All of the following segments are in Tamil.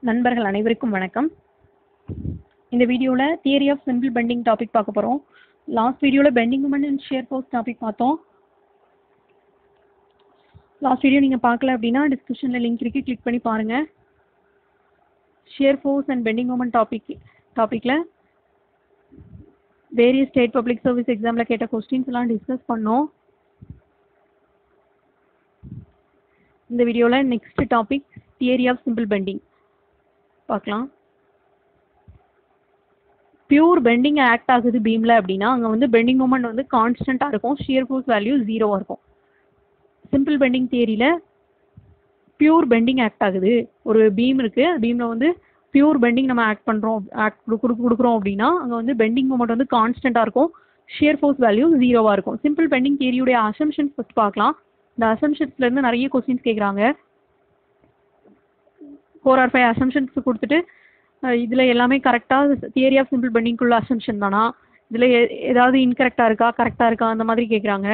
நண்பர்கள் அனைவருக்கும் வணக்கம் இந்த வீடியோவில் theory of simple bending topic பார்க்க போகிறோம் லாஸ்ட் வீடியோவில் bending moment and shear force topic பார்த்தோம் லாஸ்ட் வீடியோ நீங்கள் பார்க்கல அப்படின்னா டிஸ்கிரிப்ஷனில் லிங்க் இருக்கு கிளிக் பண்ணி பாருங்கள் shear force and bending moment topic டாப்பிக்கில் வேரியஸ் ஸ்டேட் பப்ளிக் சர்வீஸ் எக்ஸாமில் கேட்ட கொஸ்டின்ஸ் எல்லாம் டிஸ்கஸ் பண்ணோம் இந்த வீடியோவில் next topic theory of simple bending பார்க்கலாம் பியூர் பெண்டிங் ஆக்ட் ஆகுது பீமில் அப்படின்னா அங்கே வந்து பெண்டிங் மூமெண்ட் வந்து கான்ஸ்டண்ட்டாக இருக்கும் ஷியர் ஃபோர்ஸ் வேல்யூ ஜீரோவாக இருக்கும் சிம்பிள் பெண்டிங் தியரியில் பியூர் பெண்டிங் ஆக்ட் ஆகுது ஒரு பீம் இருக்குது அந்த பீமில் வந்து பியூர் பெண்டிங் நம்ம ஆக்ட் பண்ணுறோம் ஆக்ட் கொடுக்குறோம் அப்படின்னா அங்கே வந்து பெண்டிங் மூமெண்ட் வந்து கான்ஸ்டண்ட்டாக இருக்கும் ஷியர் ஃபோர்ஸ் வேல்யூ ஜீரோவாக இருக்கும் சிம்பிள் பெண்டிங் தியரியுடைய அசம்ஷன்ஸ் ஃபஸ்ட் பார்க்கலாம் இந்த அசம்ஷன்ஸ்லேருந்து நிறைய கொஸ்டின்ஸ் கேட்குறாங்க ஃபோர் ஆர் ஃபைவ் அசம்ஷன்ஸ் கொடுத்துட்டு இதில் எல்லாமே கரெக்டாக தியரி ஆஃப் சிம்பிள் பெண்டிங்குள்ள அசம்ஷன் தானா இதில் ஏதாவது இன்கரெக்டாக இருக்கா கரெக்டாக இருக்கா அந்த மாதிரி கேட்குறாங்க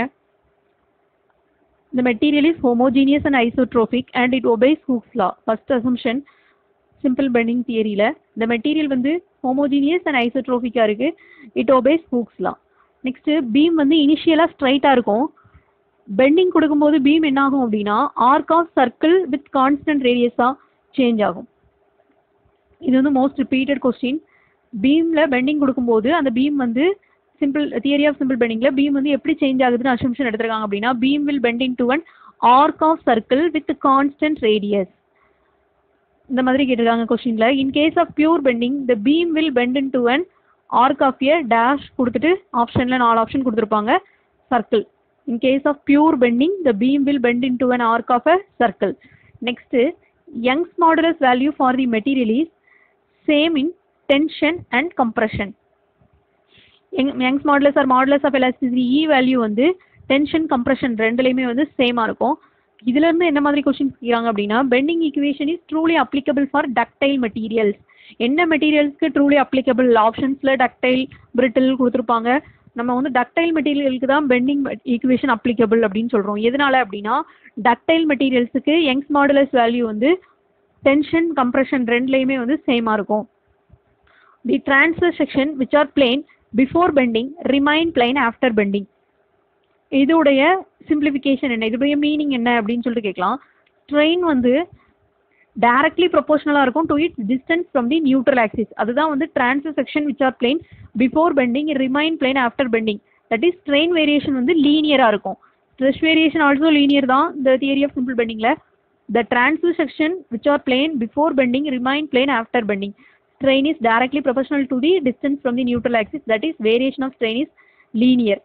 The material is homogeneous and isotropic and it obeys Hooke's law. First assumption, simple bending தியரியில் இந்த மெட்டீரியல் வந்து ஹோமோஜீனியஸ் அண்ட் ஐசோட்ரோபிக்காக இருக்குது it obeys Hooke's law. Next beam வந்து இனிஷியலாக ஸ்ட்ரைட்டாக இருக்கும் பெண்டிங் கொடுக்கும்போது பீம் என்ன ஆகும் அப்படின்னா arc of circle with constant ரேடியஸாக சேஞ்ச் ஆகும் இது வந்து மோஸ்ட் ரிப்பீட்டட் கொஸ்டின் பீமில் பெண்டிங் கொடுக்கும்போது அந்த பீம் வந்து சிம்பிள் தியரி ஆஃப் சிம்பிள் பெண்டிங்கில் பீம் வந்து எப்படி சேஞ்ச் ஆகுதுன்னு அசம்ஷன் எடுத்திருக்காங்க அப்படின்னா beam will bend into an arc of circle with constant radius இந்த மாதிரி கேட்டிருக்காங்க கொஸ்டினில் in case of pure bending the beam will bend into an arc of a dash கொடுத்துட்டு ஆப்ஷனில் நாலு ஆப்ஷன் கொடுத்துருப்பாங்க circle in case of pure bending the beam will bend into an arc of a circle next Young's modulus value for the material is same in tension and compression Young's modulus or modulus of elasticity E value வந்து டென்ஷன் கம்ப்ரெஷன் ரெண்டுலேயுமே வந்து சேமாக இருக்கும் இதுலேருந்து என்ன மாதிரி கொஸ்டின்ஸ் கேட்குறாங்க அப்படின்னா bending equation is truly applicable for ductile materials என்ன மெட்டீரியல்ஸ்க்கு ட்ரூலி அப்ளிகபிள் ஆப்ஷன்ஸில் டக்டைல் பிரிட்டில் கொடுத்துருப்பாங்க நம்ம வந்து டக்டைல் மெட்டீரியலுக்கு தான் பெண்டிங் ஈக்குவேஷன் அப்ளிகபிள் அப்படின்னு சொல்கிறோம் எதனால அப்படின்னா டக்டைல் மெட்டீரியல்ஸுக்கு யங்ஸ் மாடுலஸ் வேல்யூ வந்து டென்ஷன் கம்ப்ரெஷன் ரெண்டுலேயுமே வந்து சேமாக இருக்கும் the transverse section which are plane before bending remain plane after bending இதோடைய சிம்பிளிஃபிகேஷன் என்ன இதோடைய மீனிங் என்ன அப்படின்னு சொல்லிட்டு கேட்கலாம் ட்ரெயின் வந்து டைரக்ட்லி ப்ரொபோஷனலாக இருக்கும் to its distance from the neutral axis அதுதான் வந்து transverse section which are plane before bending remain plane after bending that is strain variation வந்து லீனியராக இருக்கும் ஸ்ட்ரெஸ் வேரியேஷன் ஆல்சோ லீனியர் தான் இந்த தியரி ஆஃப் சிம்பிள் பெண்டிங்கில் the transverse section which are plane before bending remain plane after bending strain is directly proportional to the distance from the neutral axis that is variation of strain is linear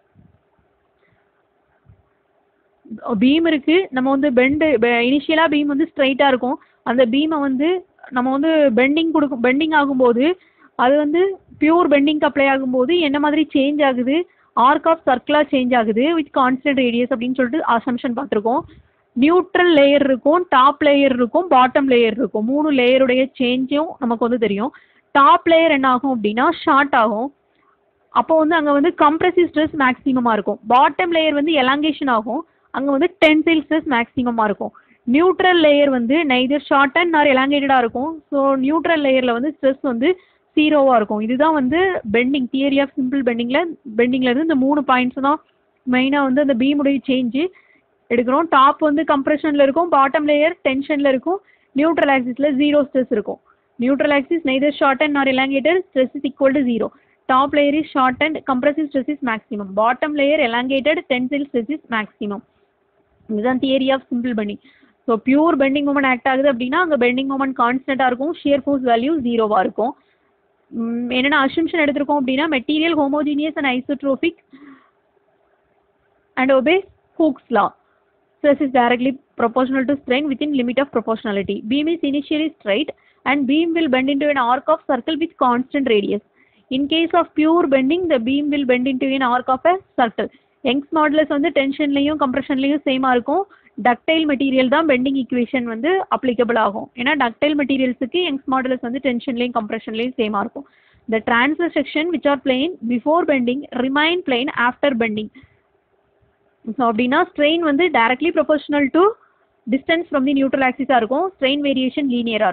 beam இருக்கு நம்ம வந்து பெண்டு இனிஷியலாக பீம் வந்து ஸ்ட்ரைட்டாக இருக்கும் அந்த பீமை வந்து நம்ம வந்து பெண்டிங் கொடுக்கும் பெண்டிங் ஆகும்போது அது வந்து பியூர் பெண்டிங்க்கு அப்ளை ஆகும்போது என்ன மாதிரி சேஞ்ச் ஆகுது ஆர்க் ஆஃப் சர்க்கிளாக சேஞ்ச் ஆகுது வித் கான்ஸ்டன்ட் ரேடியஸ் அப்படின்னு சொல்லிட்டு அசம்ஷன் பார்த்துருக்கோம் நியூட்ரல் லேயர் இருக்கும் டாப் லேயர் இருக்கும் பாட்டம் லேயர் இருக்கும் மூணு லேயருடைய சேஞ்சும் நமக்கு வந்து தெரியும் டாப் லேயர் என்ன ஆகும் அப்படின்னா ஷார்ட் ஆகும் அப்போ வந்து அங்கே வந்து கம்ப்ரெசிவ் ஸ்ட்ரெஸ் மேக்ஸிமமாக இருக்கும் பாட்டம் லேயர் வந்து எலாங்கேஷன் ஆகும் அங்கே வந்து டென்சைல் ஸ்ட்ரெஸ் மேக்ஸிமமாக இருக்கும் நியூட்ரல் லேயர் வந்து நெய்தர் ஷார்ட் அண்ட் ஆர் எலாங்கேட்டடாக இருக்கும் ஸோ நியூட்ரல் லேயரில் வந்து ஸ்ட்ரெஸ் வந்து ஜீரோவாக இருக்கும் இதுதான் வந்து பெண்டிங் தியரி ஆஃப் சிம்பிள் பெண்டிங்கில் பெண்டிங்கில் இருந்து இந்த மூணு பாயிண்ட்ஸ் தான் மெயினாக வந்து அந்த பீமுடைய சேஞ்சு எடுக்கிறோம் டாப் வந்து கம்ப்ரெஷனில் இருக்கும் பாட்டம் லேயர் டென்ஷனில் இருக்கும் நியூட்ரல் ஆக்சிஸில் ஜீரோ ஸ்ட்ரெஸ் இருக்கும் neutral axis neither short and or elongated stress is equal to zero top layer is short and compressive stress is maximum bottom layer elongated tensile stress is maximum இதுதான் theory of simple bending so pure bending moment act ஆகுது அப்படின்னா அங்கே பெண்டிங் மூமெண்ட் கான்ஸ்டண்ட்டாக இருக்கும் ஷியர் ஃபோர்ஸ் வேல்யூ ஜீரோவாக இருக்கும் என்னென்ன அசம்ஷன் எடுத்திருக்கோம் அப்படின்னா material homogeneous and isotropic and obey Hooke's law stress is directly proportional to strain within limit of proportionality. Beam is initially straight and beam will bend into an arc of circle with constant radius. In case of pure bending, the beam will bend into an arc of a circle. Young's modulus வந்து டென்ஷன்லையும் கம்ப்ரெஷன்லையும் சேமாக இருக்கும் டக்டைல் மெட்டீரியல் தான் பெண்டிங் ஈக்குவேஷன் வந்து அப்ளிகபிள் ஆகும் ஏன்னா டக்டைல் மெட்டீரியல்ஸுக்கு யங்ஸ் மாடுலஸ் வந்து டென்ஷன்லையும் கம்ப்ரெஷன்லையும் சேமாக இருக்கும் the transverse section which are plane before bending remain plane after bending so அப்படின்னா ஸ்ட்ரெயின் வந்து directly proportional to distance from the neutral ஆக்சிஸாக இருக்கும் ஸ்ட்ரெயின் வேரியேஷன் லீனியராக இருக்கும்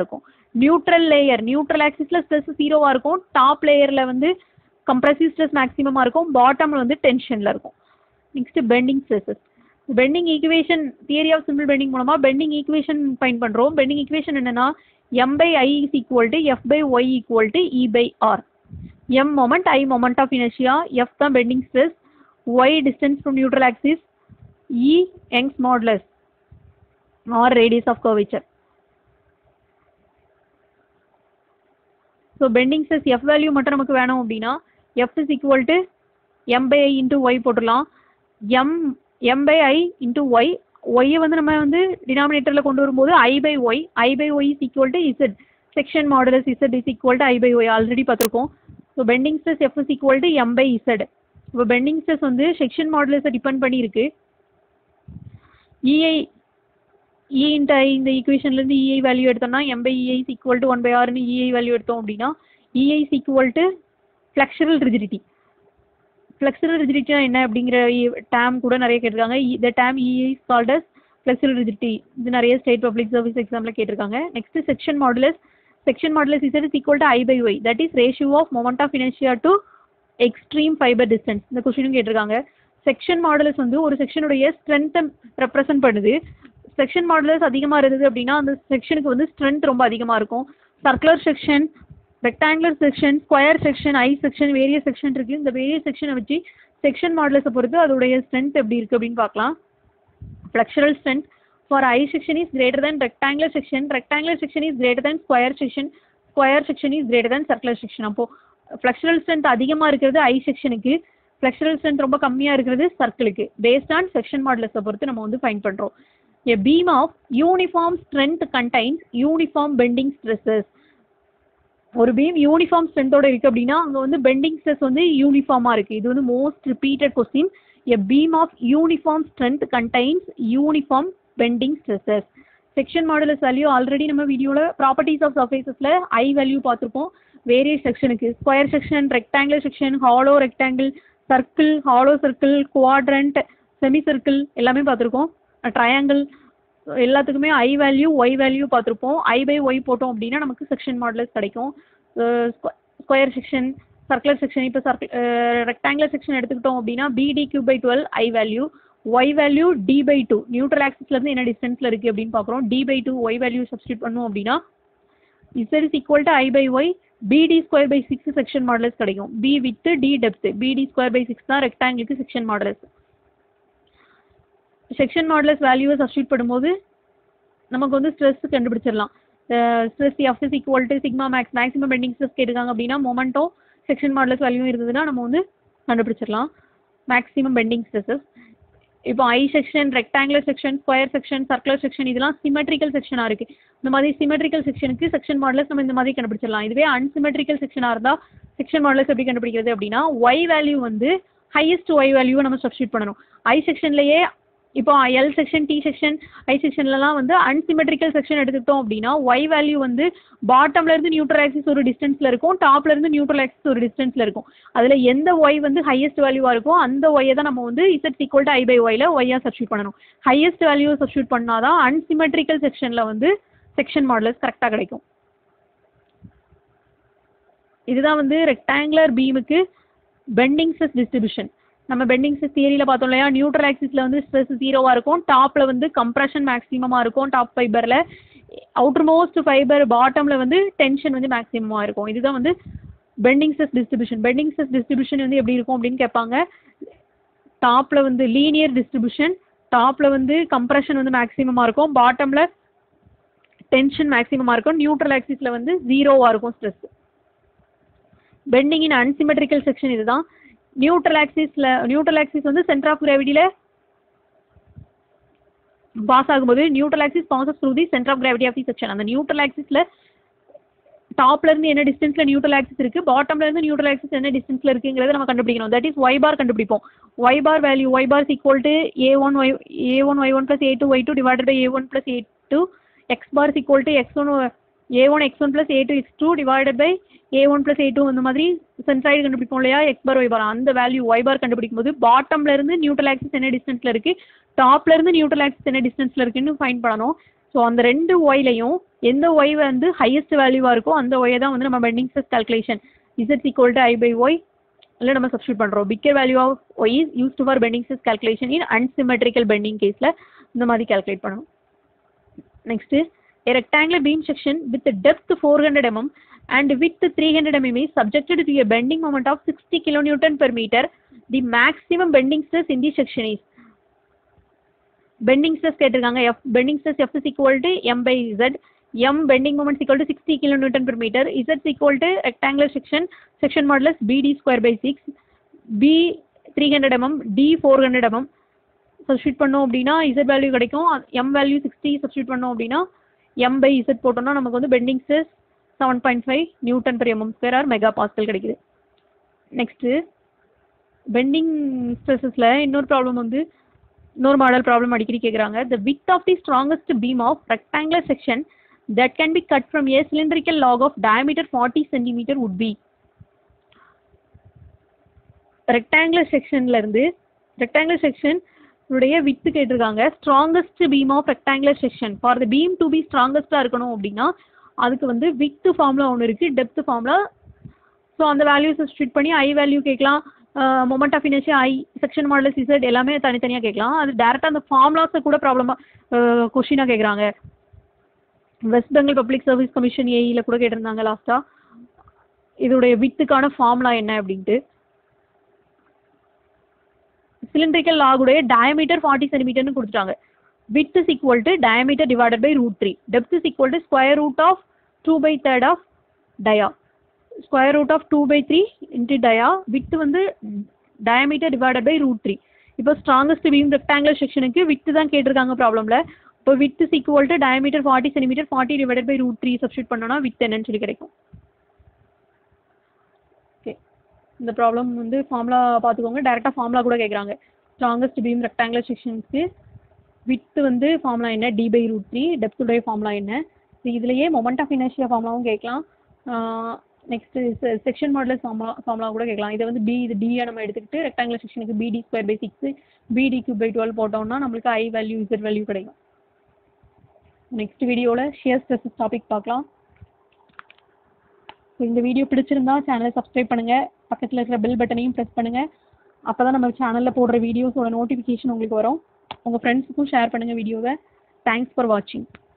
நியூட்ரல் லேயர் நியூட்ரல் ஆக்சிஸில் ஸ்ட்ரெஸ் ஜீரோவாக இருக்கும் டாப் லேயரில் வந்து கம்ப்ரசிவ் ஸ்ட்ரெஸ் மேக்ஸிமமாக இருக்கும் பாட்டமில் வந்து டென்ஷனில் இருக்கும் next bending stresses bending equation theory of simple bending மூலமாக பெண்டிங் ஈக்குவேஷன் ஃபைன் பண்ணுறோம் பெண்டிங் ஈக்குவேஷன் என்னன்னா M by I is equal to F by Y equal to E by R M moment I moment of inertia F தான் bending stress Y distance from neutral axis E Young's modulus R radius of curvature so bending stress F value மட்டும் நமக்கு வேணும் அப்படின்னா F is equal to M by I into Y போட்டுடலாம் M M by I into Y ஒய்யை வந்து நம்ம வந்து டினாமினேட்டரில் கொண்டு வரும்போது I by Y I by Y is equal to Z section modulus Z is equal to I by Y already பார்த்துருக்கோம் so bending stress F is equal to M by Z இப்போ பெண்டிங் ஸ்ட்ரெஸ் வந்து செக்ஷன் மாடலஸை டிபெண்ட் பண்ணி இருக்கு இஐ இ இன்ட்டு ஐ இந்த ஈக்குவேஷன்லேருந்து இஐ வேல்யூ எடுத்தோம்னா M by EI is equal to one by ஆர்னு இஐ வேல்யூ எடுத்தோம் அப்படின்னா EI is equal to flexural rigidity flexural ரிஜிடிட்டினா என்ன அப்படிங்கிற டேம் கூட நிறைய கேட்டிருக்காங்க the term EI called as flexural rigidity இது நிறைய ஸ்டேட் பப்ளிக் சர்வீஸ் எக்ஸாமில் கேட்டிருக்காங்க next section modulus section modulus is is equal to I by Y that is ratio of moment of inertia to extreme fibre distance இந்த கொஸ்டினும் கேட்டிருக்காங்க செக்ஷன் மாடுலஸ் வந்து ஒரு செக்ஷனுடைய ஸ்ட்ரென்த்தை ரெப்ரசென்ட் பண்ணுது செக்ஷன் மாடுலஸ் அதிகமாக இருந்தது அப்படின்னா அந்த செக்ஷனுக்கு வந்து ஸ்ட்ரென்த் ரொம்ப அதிகமாக இருக்கும் circular section rectangular section square section I section various section இருக்குது இந்த வேரியஸ் செக்ஷனை வச்சு செக்ஷன் மாடலஸை பொறுத்து அதோடைய ஸ்ட்ரென்த் எப்படி இருக்குது அப்படின்னு பார்க்கலாம் flexural strength for I section is greater than rectangular section rectangular section is greater than square section square section is greater than circular section அப்போ ஃப்ளெக்சுரல் ஸ்ட்ரென்த் அதிகமாக இருக்கிறது ஐ செக்ஷனுக்கு ஃப்ளெக்சுரல் ஸ்ட்ரென்த் ரொம்ப கம்மியாக இருக்கிறது சர்க்கிளுக்கு பேஸ்ட் ஆன் செக்ஷன் மாடலஸை பொறுத்து நம்ம வந்து ஃபைன் பண்ணுறோம் A beam of uniform strength contains uniform bending stresses. ஒரு பீம் யூனிஃபார்ம் ஸ்ட்ரென்த்தோட இருக்கு அப்படின்னா அங்கே வந்து பெண்டிங் ஸ்ட்ரெஸ் வந்து யூனிஃபார்மாக இருக்கு இது வந்து most repeated question a beam of uniform strength contains uniform bending stresses section modulus value already நம்ம வீடியோவில் ப்ராப்பர்ட்டிஸ் ஆஃப் சர்ஃபேசஸில் ஐ வேல்யூ பார்த்துருப்போம் வேரியஸ் செக்ஷனுக்கு square section rectangular section hollow rectangle circle hollow circle quadrant semi circle எல்லாமே பார்த்துருக்கோம் ட்ரையாங்கிள் எல்லாத்துக்குமே ஐ வேல்யூ ஒய் வேல்யூ பார்த்துருப்போம் ஐ பை ஒய் போட்டோம் அப்படின்னா நமக்கு செக்ஷன் மாடலஸ் கிடைக்கும் ஸ்கொயர் செக்ஷன் சர்க்குலர் செக்ஷன் இப்போ சர்க்கிள் ரெக்டாங்குலர் செக்ஷன் எடுத்துக்கிட்டோம் அப்படின்னா BD cube by twelve I value Y value D by two neutral ஆக்சிஸ்லேருந்து என்ன டிஸ்டன்ஸில் இருக்குது அப்படின்னு பார்க்குறோம் D by two Y value substitute பண்ணோம் அப்படின்னா Z is equal to I by Y BD square by six section modulus கிடைக்கும் B width D depth BD square by six தான் ரெக்டாங்கிளுக்கு செக்ஷன் மாடலஸ் செக்ஷன் மாடலஸ் வேல்யூவை சப்ஸ்டியூட் பண்ணும்போது நமக்கு வந்து ஸ்ட்ரெஸ் கண்டுபிடிச்சிடலாம் stress F is equal to sigma max maximum bending stress கேட்டிருக்காங்க அப்படின்னா மொமெண்ட்டோ செக்ஷன் மாடலஸ் வேல்யூ இருந்ததுன்னா நம்ம வந்து கண்டுபிடிச்சிடலாம் மேக்ஸிமம் பெண்டிங் ஸ்ட்ரெஸ்ஸஸ் இப்போ I section rectangular section square section circular section இதெல்லாம் சிமெட்ரிக்கல் செக்ஷனாக இருக்குது இந்த மாதிரி சிமெட்ரிக்கல் செக்ஷனுக்கு செக்ஷன் மாடலஸ் நம்ம இந்த மாதிரி கண்டுபிடிச்சிடலாம் இதுவே அன்சிமெட்ரிக்கல் செக்ஷனாக இருந்தால் செக்ஷன் மாடலஸ் எப்படி கண்டுபிடிக்கிறது அப்படின்னா ஒய் வேல்யூ வந்து ஹையஸ்ட் ஒய் வேல்யூவை நம்ம சப்ஸ்டியூட் பண்ணணும் ஐ செக்ஷன்லேயே இப்போ L section T section I செக்ஷன்லலாம் வந்து அன்சிமெட்ரிக்கல் செக்ஷன் எடுத்துக்கிட்டோம் அப்படின்னா ஒய் வேல்யூ வந்து பாட்டம்ல இருந்து நியூட்ரல் ஆக்சிஸ் ஒரு டிஸ்டன்ஸ்ல இருக்கும் டாப்ல இருந்து நியூட்ரல் ஆக்சிஸ் ஒரு டிஸ்டன்ஸ்ல இருக்கும் அதுல எந்த ஒய் வந்து ஹையஸ்ட் வேல்யூவா இருக்கோ அந்த ஒய்யை தான் நம்ம வந்து Z equal to I by ஒய்ல ஒய்யா சப்ஸ்டியூட் பண்ணணும் ஹையஸ்ட் வேல்யூ சப்ஸ்டியூட் பண்ணாதான் அன்சிமெட்ரிக்கல் செக்ஷன்ல வந்து செக்ஷன் மாடலஸ் கரெக்டாக கிடைக்கும் இதுதான் வந்து ரெக்டாங்குலர் பீமுக்கு பெண்டிங் ஸ்ட்ரெஸ் டிஸ்ட்ரிபியூஷன் நம்ம பெண்டிங் ஸ்ட்ரெஸ் தியரியில் பார்த்தோம் இல்லையா நியூட்ரல் ஆக்சிஸில் வந்து ஸ்ட்ரெஸ் ஜீரோவாக இருக்கும் டாப்பில் வந்து கம்ப்ரெஷன் மேக்ஸிமமாக இருக்கும் டாப் ஃபைபரில் அவுட்டர் மோஸ்ட் ஃபைபர் பாட்டமில் வந்து டென்ஷன் வந்து மேக்ஸிமமாக இருக்கும் இதுதான் வந்து bending stress distribution bending stress distribution வந்து எப்படி இருக்கும் அப்படின்னு கேட்பாங்க டாப்பில் வந்து லீனியர் டிஸ்ட்ரிபியூஷன் டாப்பில் வந்து கம்ப்ரெஷன் வந்து மேக்ஸிமமாக இருக்கும் பாட்டமில் டென்ஷன் மேக்ஸிமமாக இருக்கும் நியூட்ரல் ஆக்சிஸில் வந்து ஜீரோவாக இருக்கும் stress bending in unsymmetrical section இதுதான் நியூட்ரல் ஆக்சிஸில் நியூட்ரல் ஆக்சிஸ் வந்து சென்டர் ஆஃப் கிராவிட்டியில் பாஸ் ஆகும்போது neutral axis passes through the centre of gravity of the section அந்த நியூட்ரல் ஆக்சிஸில் டாப்ல இருந்து என்ன டிஸ்டன்ஸ்ல நியூட்ரல் ஆக்சிஸ் இருக்கு பாட்டம்ல இருந்து நியூட்ரல் ஆக்சிஸ் என்ன டிஸ்டன்ஸ்ல இருக்குங்கிறத நம்ம கண்டுபிடிக்கணும் தட் இஸ் ஒய் பார் கண்டுபிடிப்போம் Y bar value Y bar equal to A one Y A one Y one plus A two Y two divided by A one plus A two X bar equal to X one A one X one plus A two X two divided by A one plus A two அந்த மாதிரி சென்ட்ராய்டு கண்டுபிடிப்போம் இல்லையா எக்ஸ் பார் ஒய் பார் அந்த வேல்யூ ஒய் பார் கண்டுபிடிக்கும் போது பாட்டம்ல இருந்து நியூட்ரல் ஆக்சிஸ் என்ன டிஸ்டன்ஸ்ல இருக்கு டாப்ல இருந்து நியூட்ரல் ஆக்சிஸ் என்ன டிஸ்டன்ஸ்ல இருக்குன்னு ஃபைன் பண்ணணும் ஸோ அந்த ரெண்டு ஒய்லையும் எந்த ஒய் வந்து ஹையஸ்ட் வேல்யூவாக இருக்கோ அந்த ஒயை தான் வந்து நம்ம bending stress calculation Z equal to I by Y இல்லை நம்ம சப்ஸ்டியூட் பண்ணுறோம் bigger value of Y is use to for bending stress calculation in unsymmetrical bending கேஸில் இந்த மாதிரி கால்குலேட் பண்ணணும் next a rectangular beam section with a depth 400 mm and width 300 mm is subjected to a bending moment of 60 kilonewton per meter. The maximum bending stress in this section is bending stress கேட்டிருக்காங்க F bending stress F is equal to M by Z M bending moment is equal to 60 kilonewton per meter Z is equal to rectangular section section modulus BD square by 6 B 300 mm D 400 mm substitute பண்ணோம் அப்படின்னா Z வேல்யூ கிடைக்கும் M வேல்யூ சிக்ஸ்டி சப்ஸ்டியூட் பண்ணோம் அப்படின்னா M பை இசட் போட்டோம்னா நமக்கு வந்து bending stress seven point five newton per mm square or mega pascal கிடைக்குது நெக்ஸ்ட்டு பெண்டிங் ஸ்ட்ரெஸஸில் இன்னொரு ப்ராப்ளம் வந்து இன்னொரு மாடல் ப்ராப்ளம் அடிக்கடி கேட்குறாங்க the width of the strongest beam of rectangular section that can be cut from a cylindrical log of diameter forty centimetre would be rectangular செக்ஷன்லேருந்து rectangular section உடைய வித்து கேட்டிருக்காங்க strongest beam of rectangular section for the beam to be ஸ்ட்ராங்கஸ்ட்டாக இருக்கணும் அப்படின்னா அதுக்கு வந்து வித்து ஃபார்முலா ஒன்று இருக்குது டெப்த் ஃபார்முலா ஸோ அந்த வேல்யூ சப்ஸ்டியூட் பண்ணி ஐ வேல்யூ கேட்கலாம் moment of inertia I section modulus சிசட் எல்லாமே தனித்தனியாக கேட்கலாம் அது டேரெக்டாக அந்த ஃபார்முலாஸை கூட ப்ராப்ளமாக கொஷினாக கேட்குறாங்க West Bengal public service commission ஏஇயில் கூட கேட்டிருந்தாங்க லாஸ்ட்டாக இதோடைய வித்துக்கான ஃபார்முலா என்ன அப்படின்ட்டு சிலிண்ட்ரிக்கல் லாகுடைய டயமீட்டர் ஃபார்ட்டி சென்டிமீட்டர்னு கொடுத்துட்டாங்க width is equal to diameter divided by root three depth is equal to square root of two by third of dia square root of two by three into dia width வந்து diameter divided by root three இப்போ ஸ்ட்ராங்கஸ்ட் பீம் ரெக்டாங்குலர் செக்ஷனுக்கு வித்து தான் கேட்டிருக்காங்க ப்ராப்ளமில் இப்போ with is equal to diameter forty centimetre forty divided by root three substitute பண்ணோன்னா வித் என்னன்னு சொல்லி கிடைக்கும் ஓகே இந்த ப்ராப்ளம் வந்து ஃபார்முலா பார்த்துக்கோங்க டேரெக்டாக ஃபார்முலா கூட கேட்குறாங்க ஸ்ட்ராங்கஸ்ட் பீம் ரெக்டாங்குலர் செக்ஷன்ஸ்க்கு வித்து வந்து ஃபார்முலா என்ன டி பை ரூட் த்ரீ டெப்த்துடைய ஃபார்முலா என்ன ஸோ இதுலேயே மொமெண்ட் ஆஃப் இனர்ஷியா ஃபார்முலாவும் கேட்கலாம் next section modulus formula formula கூட கேட்கலாம் இதை வந்து பி இது டியை நம்ம எடுத்துக்கிட்டு ரெக்டாங்குலர் செக்ஷனுக்கு BD square by six BD cube by twelve போட்டோம்னா நம்மளுக்கு ஐ வேல்யூ இசட் வேல்யூ கிடைக்கும் நெக்ஸ்ட் வீடியோவில் ஷியர் ஸ்ட்ரெஸஸ் டாபிக் பார்க்கலாம் ஸோ இந்த வீடியோ பிடிச்சிருந்தா சேனலை சப்ஸ்கிரைப் பண்ணுங்கள் பக்கத்தில் இருக்கிற பெல் பட்டனையும் ப்ரெஸ் பண்ணுங்கள் அப்போ தான் நம்ம சேனலில் போடுற வீடியோஸோட நோட்டிஃபிகேஷன் உங்களுக்கு வரும் உங்கள் ஃப்ரெண்ட்ஸுக்கும் ஷேர் பண்ணுங்கள் வீடியோவை தேங்க்ஸ் ஃபார் வாட்சிங்